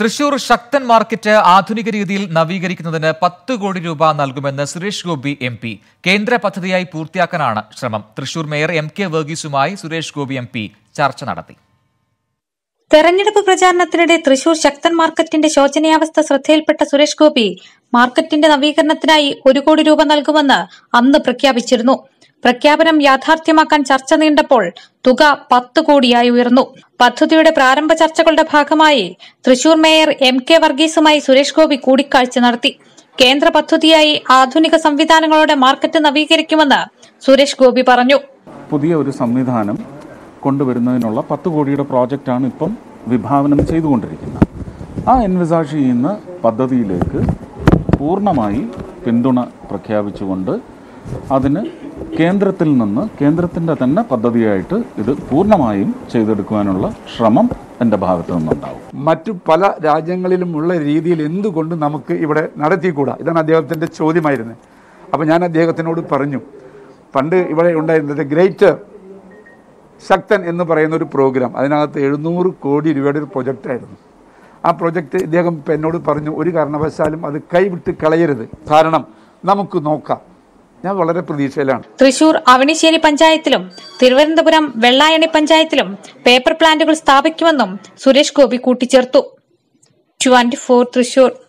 തൃശൂർ ശക്തൻ market ആധുനിക രീതിയിൽ നവീകരിക്കുന്നതിന് പത്ത് കോടി രൂപ നൽകുമെന്ന് സുരേഷ് ഗോപി എം പി കേന്ദ്ര പദ്ധതിയായി പൂർത്തിയാക്കാനാണ് ശ്രമം തൃശൂർ മേയർ എം കെ വർഗീസുമായി സുരേഷ് ഗോപി എം പി ചർച്ച നടത്തി തെരഞ്ഞെടുപ്പ് പ്രചാരണത്തിനിടെ തൃശൂർ ശക്തൻ മാർക്കറ്റിന്റെ ശോചനീയാവസ്ഥ ശ്രദ്ധയിൽപ്പെട്ട സുരേഷ് ഗോപി മാർക്കറ്റിന്റെ നവീകരണത്തിനായി ഒരു കോടി രൂപ നൽകുമെന്ന് അന്ന് പ്രഖ്യാപിച്ചിരുന്നു പ്രഖ്യാപനം യാഥാർത്ഥ്യമാക്കാൻ ചർച്ച നീണ്ടപ്പോൾ തുക പത്ത് കോടിയായി ഉയർന്നു പദ്ധതിയുടെ പ്രാരംഭ ചർച്ചകളുടെ ഭാഗമായി തൃശൂർ മേയർ എം കെ വർഗീസുമായി സുരേഷ് ഗോപി കൂടിക്കാഴ്ച നടത്തി കേന്ദ്ര പദ്ധതിയായി ആധുനിക സംവിധാനങ്ങളോടെ മാർക്കറ്റ് നവീകരിക്കുമെന്ന് സുരേഷ് ഗോപി പറഞ്ഞു പുതിയ ഒരു സംവിധാനം കൊണ്ടുവരുന്നതിനുള്ള പത്ത് കോടിയുടെ പ്രോജക്റ്റാണ് ഇപ്പം വിഭാവനം ചെയ്തുകൊണ്ടിരിക്കുന്നത് ആ എൻവിസാജ് ചെയ്യുന്ന പദ്ധതിയിലേക്ക് പൂർണ്ണമായി പിന്തുണ പ്രഖ്യാപിച്ചുകൊണ്ട് അതിന് കേന്ദ്രത്തിൽ നിന്ന് കേന്ദ്രത്തിൻ്റെ തന്നെ പദ്ധതിയായിട്ട് ഇത് പൂർണ്ണമായും ചെയ്തെടുക്കുവാനുള്ള ശ്രമം എൻ്റെ ഭാഗത്തു നിന്നുണ്ടാവും മറ്റു പല രാജ്യങ്ങളിലുമുള്ള രീതിയിൽ എന്തുകൊണ്ട് നമുക്ക് ഇവിടെ നടത്തിക്കൂടാ ഇതാണ് അദ്ദേഹത്തിൻ്റെ ചോദ്യമായിരുന്നത് അപ്പോൾ ഞാൻ അദ്ദേഹത്തിനോട് പറഞ്ഞു പണ്ട് ഇവിടെ ഉണ്ടായിരുന്നത് ഗ്രേറ്റർ ശക്തൻ എന്ന് പറയുന്ന ഒരു പ്രോഗ്രാം അതിനകത്ത് എഴുന്നൂറ് കോടി രൂപയുടെ ഒരു പ്രൊജക്റ്റായിരുന്നു ആ പ്രൊജക്റ്റ് ഇദ്ദേഹം ഇപ്പം എന്നോട് പറഞ്ഞു ഒരു കാരണവശാലും അത് കൈവിട്ട് കളയരുത് കാരണം നമുക്ക് നോക്കാം ഞാൻ വളരെ പ്രതീക്ഷയിലാണ് തൃശൂർ അവണിശ്ശേരി പഞ്ചായത്തിലും തിരുവനന്തപുരം വെള്ളായണി പഞ്ചായത്തിലും പേപ്പർ പ്ലാന്റുകൾ സ്ഥാപിക്കുമെന്നും സുരേഷ് ഗോപി കൂട്ടിച്ചേർത്തു ട്വന്റി ഫോർ തൃശൂർ